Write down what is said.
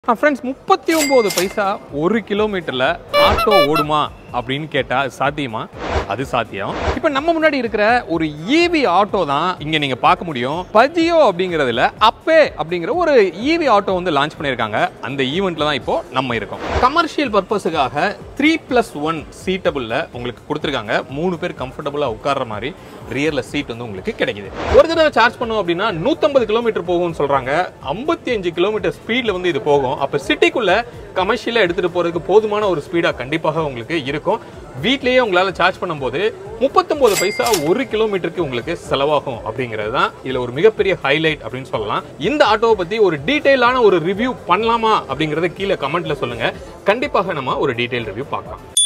friends முப்பத்தி ஒம்பது பைசா ஒரு கிலோமீட்டரில் ஆட்டோ ஓடுமா அப்படின்னு கேட்டால் அது சாத்தியமா அது சாத்தியம் இப்போ நம்ம முன்னாடி இருக்கிற ஒரு ஈவி ஆட்டோ தான் இங்கே நீங்கள் பார்க்க முடியும் பஜியோ அப்படிங்கிறதுல அப்பே அப்படிங்கிற ஒரு ஈவி ஆட்டோ வந்து லான்ச் பண்ணியிருக்காங்க அந்த ஈவெண்ட்டில் தான் இப்போ நம்ம இருக்கோம் கமர்ஷியல் பர்பஸுக்காக த்ரீ ப்ளஸ் ஒன் சீட்டபுளில் உங்களுக்கு கொடுத்துருக்காங்க மூணு பேர் கம்ஃபர்டபுளாக உட்கார்ற மாதிரி ரியரில் சீட் வந்து உங்களுக்கு கிடைக்குது ஒரு தடவை சார்ஜ் பண்ணோம் அப்படின்னா நூற்றம்பது கிலோமீட்டர் போகும்னு சொல்கிறாங்க ஐம்பத்தி அஞ்சு கிலோமீட்டர் ஸ்பீடில் வந்து இது போகும் அப்போ சிட்டிக்குள்ளே கமர்ஷியலாக எடுத்துகிட்டு போகிறதுக்கு போதுமான ஒரு ஸ்பீடாக கண்டிப்பாக உங்களுக்கு இருக்கும் வீட்லேயே உங்களால் சார்ஜ் பண்ணும்போது முப்பத்தொம்போது பைசா ஒரு கிலோமீட்டருக்கு உங்களுக்கு செலவாகும் அப்படிங்கிறது தான் இதில் ஒரு மிகப்பெரிய ஹைலைட் அப்படின்னு சொல்லலாம் இந்த ஆட்டோவை பற்றி ஒரு டீட்டெயிலான ஒரு ரிவ்யூ பண்ணலாமா அப்படிங்கிறத கீழே கமெண்ட்ல சொல்லுங்கள் கண்டிப்பாக நம்ம ஒரு டீட்டெயில் ரிவ்யூ பார்க்கலாம்